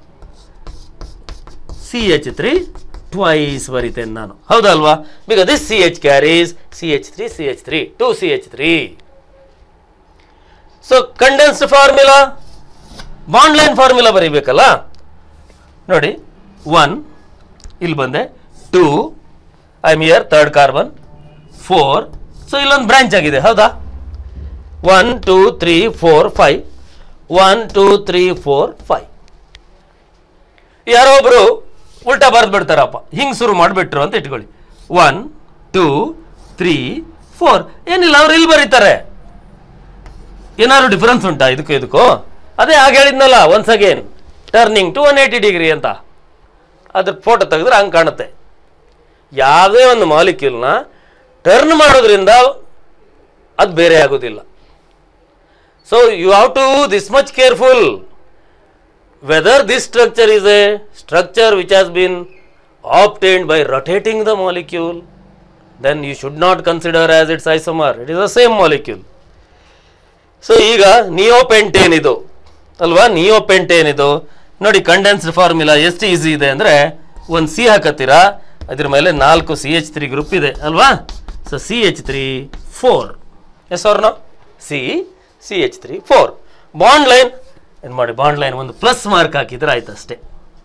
ಸಿ ಎಚ್ ತ್ರೀ ಟ್ವೈಸ್ ಬರಿತೇನೆ ನಾನು ಹೌದಲ್ವಾ because this C H carries C H three C H three two C H three so condensed formula bond line formula ಬರೀಬೇಕಲ್ಲ ನೋಡಿ one ಇಲ್ಲಿ ಬಂದೆ two I am here third carbon four so ಇಲ್ಲೊಂದು branch ಆಗಿದೆ ಹೌದಾ one two three four five one two three four five ಯಾರೋ ಒಬ್ರು ಉಲ್ಟಾ ಬರೆದು ಬಿಡ್ತಾರಪ್ಪ ಹಿಂಗೆ ಶುರು ಮಾಡಿಬಿಟ್ರು ಅಂತ ಇಟ್ಕೊಳ್ಳಿ ಒನ್ ಟೂ ತ್ರೀ ಫೋರ್ ಏನಿಲ್ಲ ಅವ್ರು ಇಲ್ಲಿ ಬರೀತಾರೆ ಏನಾದ್ರು ಡಿಫರೆನ್ಸ್ ಉಂಟಾ ಇದಕ್ಕೂ ಇದಕ್ಕೂ ಅದೇ ಆಗ ಹೇಳಿದ್ನಲ್ಲ once again turning to one eighty degree ಅಂತ ಅದ್ರ ಫೋಟೋ ತೆಗೆದ್ರೆ ಹಂಗೆ ಕಾಣುತ್ತೆ ಯಾವುದೇ ಒಂದು ಮಾಲಿಕ್ಯೂಲ್ನ ಟರ್ನ್ ಮಾಡೋದ್ರಿಂದ ಅದು ಬೇರೆ ಆಗೋದಿಲ್ಲ so you have to this much careful whether this structure is a structure which has been obtained by rotating the molecule then you should not consider as its isomer it is the same molecule so ಈಗ neopentane ಇದು ಅಲ್ವಾ ನಿಯೋಪೆಂಟೇನ್ ಇದು ನೋಡಿ condensed formula ಎಷ್ಟು easy ಇದೆ ಅಂದರೆ ಒಂದು C ಹಾಕತ್ತೀರಾ ಅದ್ರ ಮೇಲೆ ನಾಲ್ಕು ಸಿ ಎಚ್ ತ್ರೀ ಗ್ರೂಪ್ ಇದೆ ಅಲ್ವಾ so C H three four S ಅವ್ರನ್ನ C C H three four bond line ಏನು ಮಾಡಿ ಬಾಂಡ್ ಲೈನ್ ಒಂದು ಪ್ಲಸ್ ಮಾರ್ಕ್ ಹಾಕಿದ್ರೆ ಆಯ್ತು ಅಷ್ಟೇ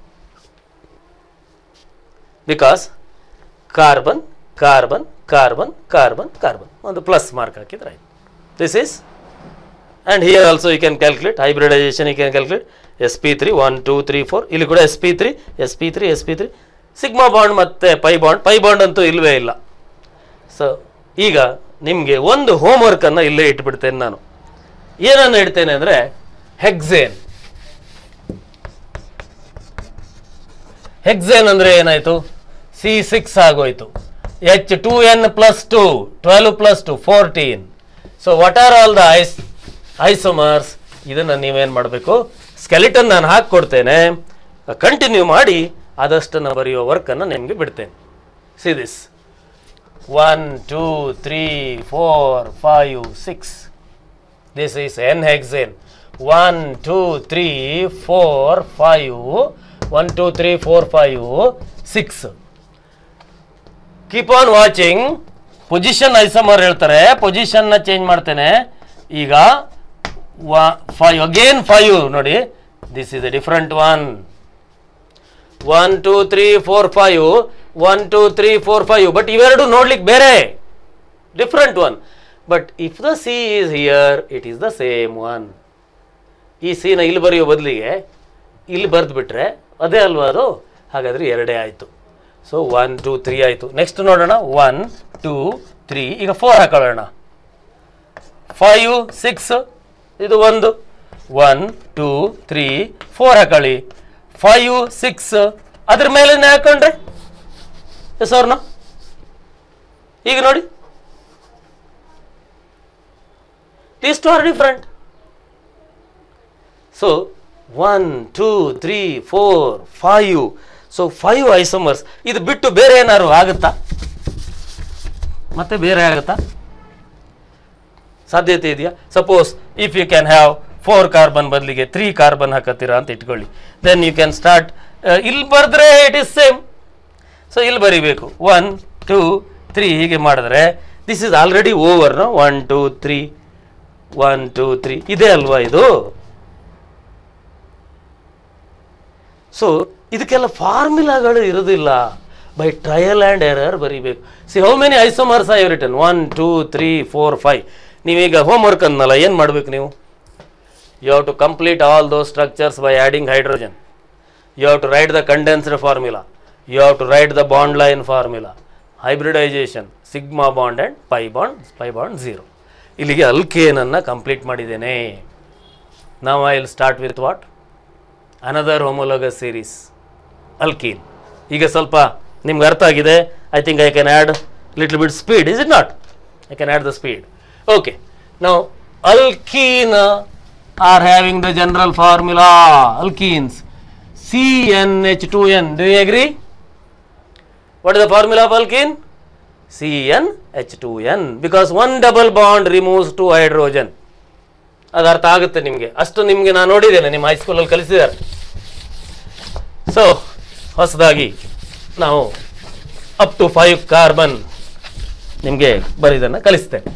because carbon carbon carbon carbon carbon ಒಂದು ಪ್ಲಸ್ ಮಾರ್ಕ್ ಹಾಕಿದ್ರೆ ಆಯ್ತು this is and here also you can calculate hybridisation you can calculate S P three one two three four ಇಲ್ಲಿ ಕೂಡ S P three S P three S P three sigma bond ಮತ್ತು pi bond pi bond ಅಂತೂ ಇಲ್ಲವೇ ಇಲ್ಲ so ಈಗ ನಿಮಗೆ ಒಂದು ಹೋಮ್ವರ್ಕನ್ನು ಇಲ್ಲೇ ಇಟ್ಬಿಡ್ತೇನೆ ನಾನು ಏನನ್ನು ಇಡ್ತೇನೆ ಅಂದರೆ ಹೆಕ್ಸೇನ್ ಹೆಕ್ಸೇನ್ ಅಂದರೆ ಏನಾಯಿತು ಸಿ ಸಿಕ್ಸ್ ಆಗೋಯ್ತು H two N plus two twelve plus two fourteen so what are all the ಐಸ್ ಐಸೋಮರ್ಸ್ ಇದನ್ನು ನೀವೇನು ಮಾಡಬೇಕು ಸ್ಕೆಲಿಟನ್ ನಾನು ಹಾಕ್ಕೊಡ್ತೇನೆ ಕಂಟಿನ್ಯೂ ಮಾಡಿ ಆದಷ್ಟನ್ನು ಬರೆಯುವ ವರ್ಕನ್ನು ನಿಮಗೆ ಬಿಡ್ತೇನೆ see this one two three four five six this is n-hexane 1 2 3 4 5 1 2 3 4 5 6 keep on watching position isomer ಹೇಳ್ತಾರೆ ಪೊಸಿಷನ್ನ ಚೇಂಜ್ ಮಾಡ್ತೇನೆ ಈಗ ಫೈವ್ ಅಗೇನ್ ಫೈವ್ ನೋಡಿ this is a different one one two three four five one two three four five but ಇವೆರಡು ನೋಡ್ಲಿಕ್ಕೆ ಬೇರೆ different one but if the C is here it is the same one ಈ ಸಿನ ಇಲ್ಲಿ ಬರೆಯೋ ಬದಲಿಗೆ ಇಲ್ಲಿ ಬರೆದು ಬಿಟ್ರೆ ಅದೇ ಅಲ್ವಾ ಅದು ಹಾಗಾದರೆ ಎರಡೇ ಆಯಿತು ಸೊ ಒನ್ ಟೂ ತ್ರೀ ಆಯಿತು ನೆಕ್ಸ್ಟ್ ನೋಡೋಣ ಒನ್ ಟೂ ತ್ರೀ ಈಗ ಫೋರ್ ಹಾಕೊಳ್ಳೋಣ ಫೈವ್ ಸಿಕ್ಸ್ ಇದು ಒಂದು ಒನ್ ಟೂ ತ್ರೀ ಫೋರ್ ಹಾಕೊಳ್ಳಿ ಫೈವ್ ಸಿಕ್ಸ್ ಅದ್ರ ಮೇಲೆ ಹಾಕೊಂಡ್ರೆ ಎಸ್ ಅವ್ರನ್ನ ಈಗ ನೋಡಿ these two are different so 1 2 3 4 5 so five isomers ಇದು ಬಿಟ್ಟು ಬೇರೆ ಏನಾದ್ರು ಆಗುತ್ತಾ ಮತ್ತೆ ಬೇರೆ ಆಗುತ್ತಾ ಸಾಧ್ಯತೆ ಇದೆಯಾ suppose if you can have four carbon ಬದಲಿಗೆ ತ್ರೀ ಕಾರ್ಬನ್ ಹಾಕತ್ತೀರಾ ಅಂತ ಇಟ್ಕೊಳ್ಳಿ ದೆನ್ ಯು ಕ್ಯಾನ್ ಸ್ಟಾರ್ಟ್ ಇಲ್ಲಿ ಬರೆದ್ರೆ ಇಟ್ ಇಸ್ ಸೇಮ್ ಸೊ ಇಲ್ಲಿ ಬರಿಬೇಕು ಒನ್ ಟೂ ತ್ರೀ ಹೀಗೆ ಮಾಡಿದ್ರೆ this is already over no one two three one two three ಇದೆ ಅಲ್ವಾ ಇದು ಸೊ ಇದಕ್ಕೆಲ್ಲ ಫಾರ್ಮುಲಾಗಳು ಇರೋದಿಲ್ಲ ಬೈ ಟ್ರಯಲ್ ಆ್ಯಂಡ್ ಎರರ್ ಬರಿಬೇಕು see how many isomers I return one two three four five ನೀವೀಗ ಹೋಮ್ವರ್ಕ್ ಅನ್ನಲ್ಲ ಏನು ಮಾಡ್ಬೇಕು ನೀವು you have to complete all those structures by adding hydrogen you have to write the condensed formula you have to write the bond line formula hybridisation sigma bond and pi bond pi bond zero ಇಲ್ಲಿಗೆ ಅಲ್ಕೇನನ್ನು complete ಮಾಡಿದ್ದೇನೆ ನಾವು I will start with what another homologous series alkene ಈಗ ಸ್ವಲ್ಪ ನಿಮ್ಗೆ ಅರ್ಥ ಆಗಿದೆ I think I can add little bit speed is it not I can add the speed okay ನಾವು alkene are having the general formula alkenes CnH2n. Do you agree? What is the formula of alkene? CnH2n because one double bond removes two hydrogen. ಅದು ಅರ್ಥ ಆಗುತ್ತೆ ನಿಮಗೆ ಅಷ್ಟು ನಿಮಗೆ ನಾನು ನೋಡಿದ್ದೇನೆ ನಿಮ್ಮ ಹೈಸ್ಕೂಲಲ್ಲಿ ಕಲಿಸಿದ್ದಾರೆ ಸೊ ಹೊಸದಾಗಿ ನಾವು ಅಪ್ ಟು ಫೈವ್ ಕಾರ್ಬನ್ ನಿಮಗೆ ಬರೀದನ್ನು ಕಲಿಸ್ತೇನೆ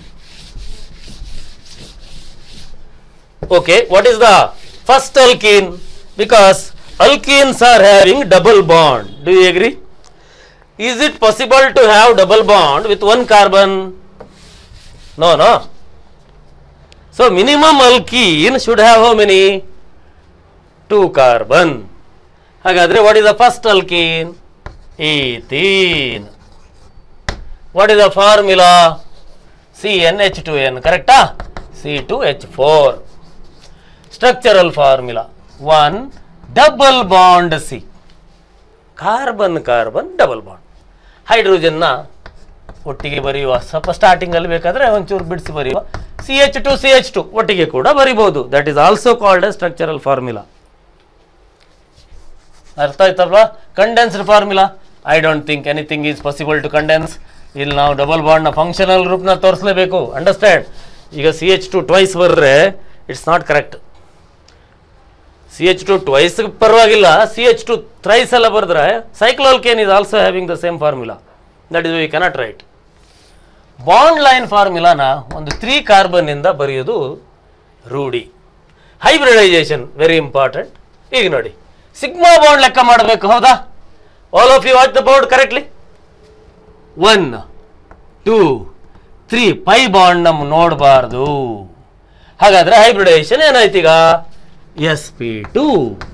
Okay, what is the first alkene? Because alkenes are having double bond. Do you agree? Is it possible to have double bond with one carbon? No, no. So minimum alkene should have how many? Two carbon. ಹಾಗಾದ್ರೆ what is the first alkene? Ethene. What is the formula? CnH2n, correcta? C2H4. Structural formula one double bond C carbon carbon double bond ಹೈಡ್ರೋಜನ್ನ ಒಟ್ಟಿಗೆ ಬರೆಯುವ ಸ್ವಲ್ಪ ಸ್ಟಾರ್ಟಿಂಗಲ್ಲಿ ಬೇಕಾದರೆ ಒಂಚೂರು ಬಿಡಿಸಿ ಬರೆಯುವ C H two C H two ಒಟ್ಟಿಗೆ ಕೂಡ ಬರಿಬೋದು that is also called a structural formula ಅರ್ಥ ಆಯ್ತಲ್ವಾ condensed formula I don't think anything is possible to condense ಇಲ್ಲಿ ನಾವು ಡಬಲ್ ಬಾಂಡ್ನ ಫಂಕ್ಷನಲ್ ರೂಪ್ನ ತೋರಿಸಲೇಬೇಕು ಅಂಡರ್ಸ್ಟ್ಯಾಂಡ್ ಈಗ ಸಿ ಎಚ್ ಟು ಟ್ವೈಸ್ ಬರ್ರೆ it's not correct C H two twice ಪರವಾಗಿಲ್ಲ ಸಿ ಎಚ್ ಟು ಥ್ರೈಸ್ ಎಲ್ಲ ಬರೆದ್ರೆ cycloalkane is also having the same formula that is we cannot write bond line ಫಾರ್ಮುಲಾನ ಒಂದು three ಕಾರ್ಬನ್ನಿಂದ ಬರೆಯೋದು ರೂಢಿ hybridisation very important ಈಗ ನೋಡಿ ಸಿಗ್ಮಾ ಬಾಂಡ್ ಲೆಕ್ಕ ಮಾಡಬೇಕು ಹೌದಾ all of you watch the board correctly one two three pi bond ನಮ್ಮ ನೋಡಬಾರ್ದು ಹಾಗಾದ್ರೆ ಹೈಬ್ರಿಡೈಸೇಷನ್ ಏನಾಯ್ತು ಈಗ ಎಸ್ ಪಿ ಟು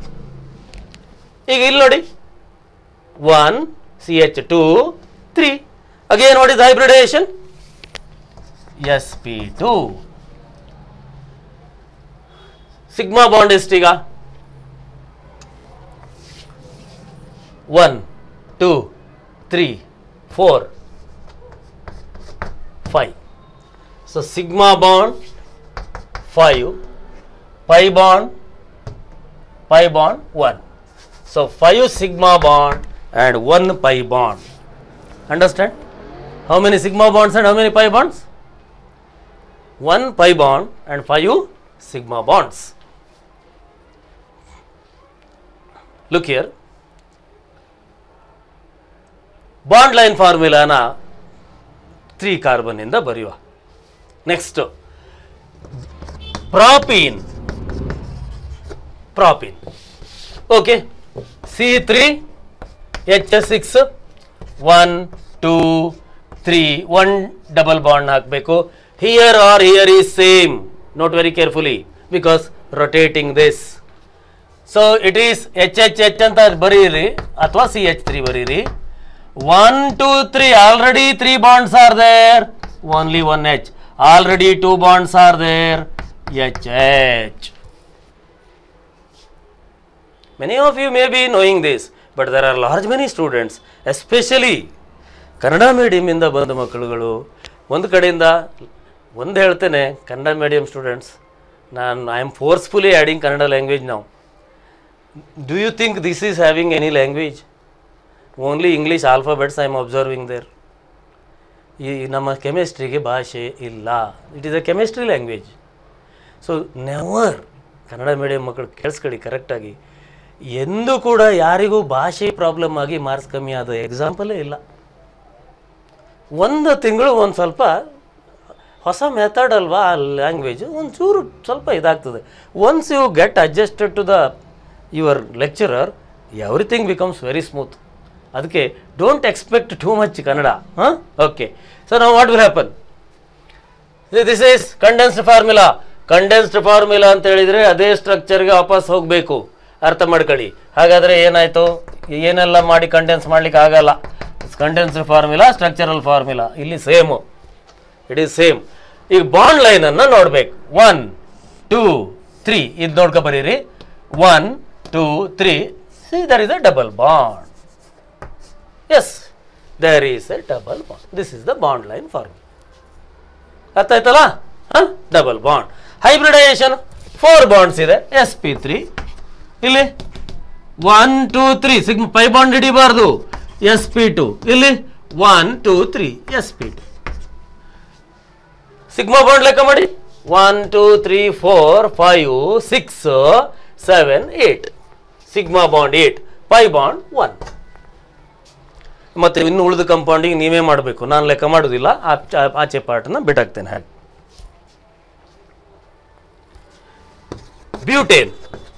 ಈಗ ಇಲ್ಲಿ ನೋಡಿ one C H two three again what is hybridisation S P two sigma bond ಎಷ್ಟೀಗ one two three four five so sigma bond five pi bond pi bond 1 so 5 sigma bond and 1 pi bond understand how many sigma bonds and how many pi bonds 1 pi bond and 5 sigma bonds look here bond line ಫಾರ್ಮುಲಾನ three carbon ಇಂದ ಬರೆಯುವ next propene propene okay C three H six one two three one double bond ಹಾಕಬೇಕು here or here is same note very carefully because rotating this so it is H H H ಅಂತ ಬರೀರಿ ಅಥವಾ C H three ಬರೀರಿ one two three already three bonds are there only one H already two bonds are there H H Many of you may be knowing this, but there are large many students, especially Kannada ಮೀಡಿಯಮಿಂದ ಬಂದ ಮಕ್ಕಳುಗಳು ಒಂದು ಕಡೆಯಿಂದ ಒಂದು ಹೇಳ್ತೇನೆ Kannada medium students ನಾನು I am forcefully adding Kannada language ನಾವು do you think this is having any language only English alphabets I am observing there ಈ ನಮ್ಮ ಕೆಮಿಸ್ಟ್ರಿಗೆ ಭಾಷೆ ಇಲ್ಲ it is a chemistry language so never Kannada medium ಮಕ್ಕಳು ಕೇಳಿಸ್ಕೊಳ್ಳಿ ಕರೆಕ್ಟಾಗಿ ಎಂದೂ ಕೂಡ ಯಾರಿಗೂ ಭಾಷೆ ಪ್ರಾಬ್ಲಮ್ ಆಗಿ ಮಾರ್ಕ್ಸ್ ಕಮ್ಮಿ ಆದ ಎಕ್ಸಾಂಪಲೇ ಇಲ್ಲ ಒಂದು ತಿಂಗಳು ಒಂದು ಸ್ವಲ್ಪ ಹೊಸ ಮೆಥಡ್ ಅಲ್ವಾ ಆ ಲ್ಯಾಂಗ್ವೇಜು ಒಂಚೂರು ಸ್ವಲ್ಪ ಇದಾಗ್ತದೆ once you get adjusted to the your lecturer everything becomes very smooth ಅದಕ್ಕೆ don't expect too much Kannada ಹಾಂ ಓಕೆ ಸೊ ನಾವು what will happen this is condensed formula condensed formula ಅಂತ ಹೇಳಿದರೆ ಅದೇ ಸ್ಟ್ರಕ್ಚರ್ಗೆ ವಾಪಸ್ ಹೋಗಬೇಕು ಅರ್ಥ ಮಾಡ್ಕೊಳ್ಳಿ ಹಾಗಾದರೆ ಏನಾಯಿತು ಏನೆಲ್ಲ ಮಾಡಿ ಕಂಡೆನ್ಸ್ ಮಾಡ್ಲಿಕ್ಕೆ ಆಗಲ್ಲ ಕಂಡೆನ್ಸ್ಡ್ ಫಾರ್ಮುಲಾ ಸ್ಟ್ರಕ್ಚರಲ್ ಫಾರ್ಮುಲಾ ಇಲ್ಲಿ ಸೇಮು ಇಟ್ ಈಸ್ ಸೇಮ್ ಈಗ ಬಾಂಡ್ ಲೈನನ್ನು ನೋಡ್ಬೇಕು ಒನ್ ಟೂ ತ್ರೀ ಇದು ನೋಡ್ಕೊ ಬರೀರಿ one two three see there is a double bond as there is a double bond this is the bond line formula ಅರ್ಥ ಆಯ್ತಲ್ಲ ಹಾಂ double bond hybridisation four bonds ಇದೆ ಎಸ್ ಪಿ ತ್ರೀ ಇಲ್ಲಿ one two three sigma pi bond ಹಿಡಿಬಾರ್ದು S P two ಇಲ್ಲಿ one two three S P two sigma bond ಲೆಕ್ಕ ಮಾಡಿ one two three four five six seven eight sigma bond eight pi bond one ಮತ್ತೆ ಇನ್ನು ಉಳಿದ compounding ನೀವೇ ಮಾಡಬೇಕು ನಾನು ಲೆಕ್ಕ ಮಾಡೋದಿಲ್ಲ ಆ- ಆಚೆ ಪಾರ್ಟ್ನ ಬಿಟ್ಟಾಕ್ತೇನೆ ಹಾಗೆ butane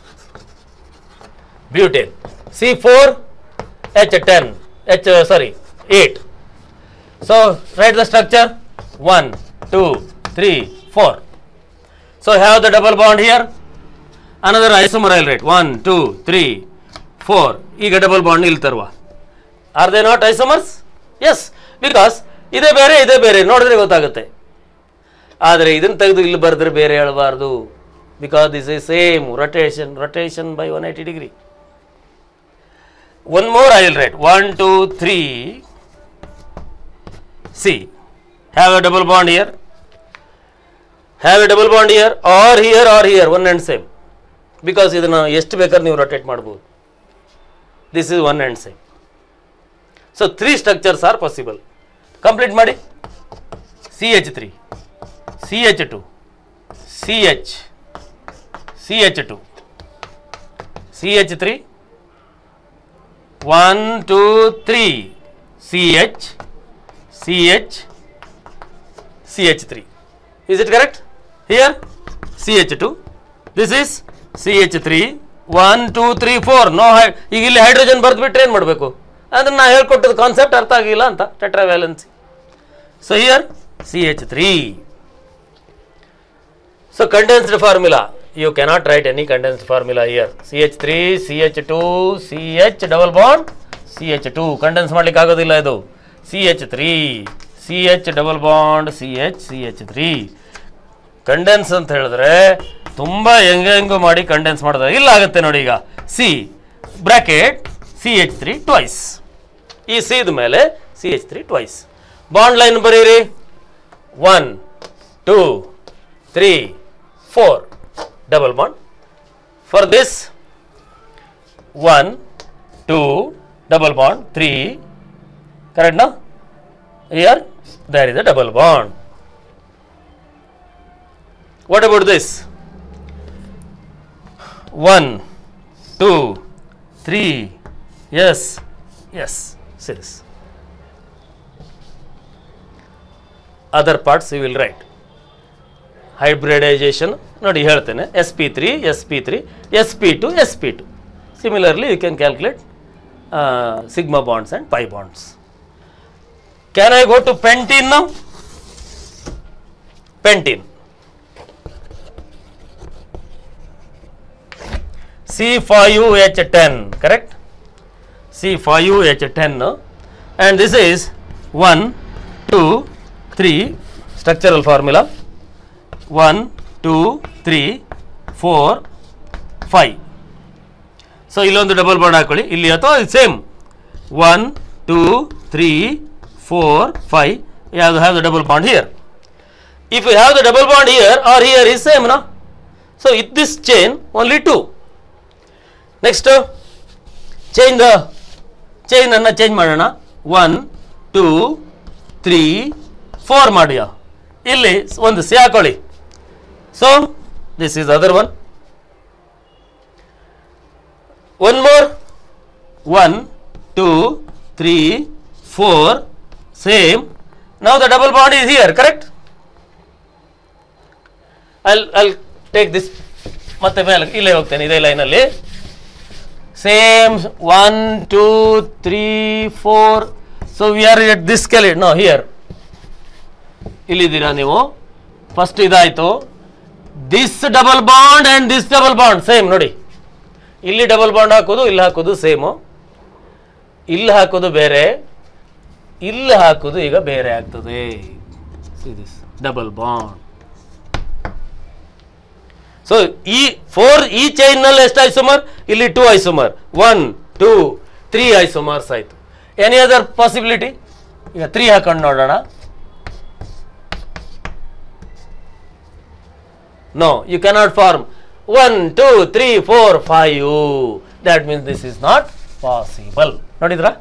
butane C four H ten H sorry eight so write the structure 1 2 3 4 so have the double bond here another isomer i'll write 1 2 3 4 ಈಗ ಡಬಲ್ ಬಾಂಡ್ ಇಲ್ಲಿ ತರುವ are they not isomers yes because ಇದೇ ಬೇರೆ ಇದೇ ಬೇರೆ ನೋಡಿದ್ರೆ ಗೊತ್ತಾಗುತ್ತೆ ಆದರೆ ಇದನ್ನು ತೆಗೆದು ಇಲ್ಲಿ ಬರೆದ್ರೆ ಬೇರೆ ಹೇಳಬಾರ್ದು because this is same rotation rotation by one eighty degree one more I will write one two three C. Have a double bond here. Have a double bond here or here or here one and same. Because ಇದನ್ನ ಎಷ್ಟು ಬೇಕಾದ್ರೆ ನೀವು rotate ಮಾಡ್ಬೋದು this is one and same so three structures are possible complete ಮಾಡಿ C H three C H two C H C H two C H three one two three C H CH CH3 is it correct here CH2 this is CH3 1 2 3 4 no ಹೈ ಈಗ ಇಲ್ಲಿ hydrogen ಬರೆದ್ಬಿಟ್ರೆ ಏನು ಮಾಡಬೇಕು ಅದನ್ನ ನಾ ಹೇಳ್ಕೊಟ್ಟದ concept ಅರ್ಥ ಆಗಿಲ್ಲ ಅಂತ tetravalency so here C H three so condensed formula you cannot write any condensed formula here C H three C H two C H double bond C H two condense ಮಾಡ್ಲಿಕ್ಕೆ ಆಗೋದಿಲ್ಲ ಇದು C H three C H double bond C H C H three condense ಅಂತ ಹೇಳಿದ್ರೆ ತುಂಬ ಹೆಂಗ ಹೆಂಗು ಮಾಡಿ condense ಮಾಡಿದ್ರೆ ಇಲ್ಲ ಆಗುತ್ತೆ ನೋಡಿ ಈಗ C bracket C H three twice ಈ ಸಿದ ಮೇಲೆ C H three twice bond line ಬರೀರಿ one two three four double bond for this one two double bond three correct now here there is a double bond what about this one two three yes yes see this other parts you will write hybridization ನೋಡಿ ಹೇಳ್ತೇನೆ S P three S P three S P two S P two similarly you can calculate sigma bonds and pi bonds Can I go to pentene now? Pentene. C5H10, correct? C5H10 and this is 1, 2, 3 structural formula 1, 2, 3, 4, 5. So ಇಲ್ಲೊಂದು double bond ಹಾಕೊಳ್ಳಿ ಇಲ್ಲಿ ಅಥವಾ same one two three four, five, you have to have the double bond here. If you have the double bond here or here is same, no? So, in this chain only two. Next, uh, change the chain ಅನ್ನ change ಮಾಡೋಣ one two three four ಮಾಡಿಯ ಇಲ್ಲಿ ಒಂದು C ಹಾಕೊಳ್ಳಿ so this is other one one more one two three four same now the double bond is here correct i'll i'll take this ಮತ್ತೆ ಮೇಲೆ ಇಲ್ಲೇ ಹೋಗ್ತೇನೆ ಇದೇ ಲೈನಲ್ಲಿ same one two three four so we are at this ಕೆಲಿ no here ಇಲ್ಲಿದ್ದೀರಾ ನೀವು first ಇದಾಯ್ತು this double bond and this double bond same ನೋಡಿ ಇಲ್ಲಿ ಡಬಲ್ ಬಾಂಡ್ ಹಾಕೋದು ಇಲ್ಲಿ ಹಾಕೋದು ಸೇಮು ಇಲ್ಲಿ ಹಾಕೋದು ಬೇರೆ ಇಲ್ಲಿ ಹಾಕೋದು ಈಗ ಬೇರೆ ಆಗ್ತದೆ ಡಬಲ್ ಬಾಂಡ್ ಸೊ ಈ ಫೋರ್ ಈ ಚೈನ್ ನಲ್ಲಿ ಎಷ್ಟು ಐಸೋಮರ್ ಇಲ್ಲಿ two isomer one two three isomers ಆಯ್ತು ಎನಿ ಅದರ್ ಪಾಸಿಬಿಲಿಟಿ ಈಗ ತ್ರೀ ಹಾಕೊಂಡು ನೋಡೋಣ no you cannot form one two three four five that means this is not possible ನೋಡಿದ್ರಾ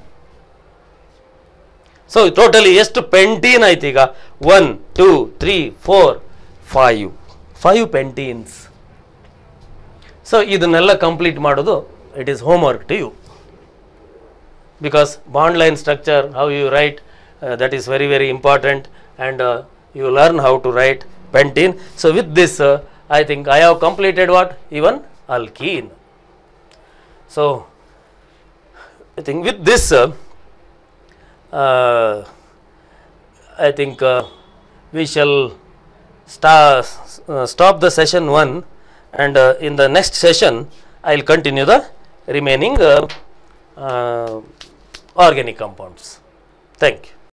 ಸೊ ಟೋಟಲಿ ಎಷ್ಟು ಪೆಂಟೀನ್ ಆಯ್ತು ಈಗ one two three four five five pentenes so ಇದನ್ನೆಲ್ಲ complete ಮಾಡೋದು it is homework to you because bond line structure how you write uh, that is very very important and uh, you learn how to write pentene so with this uh, i think i have completed what even alkene so i think with this uh, uh, i think uh, we shall sta- uh, stop the session 1 and uh, in the next session i will continue the remaining uh, uh, organic compounds. Thank you.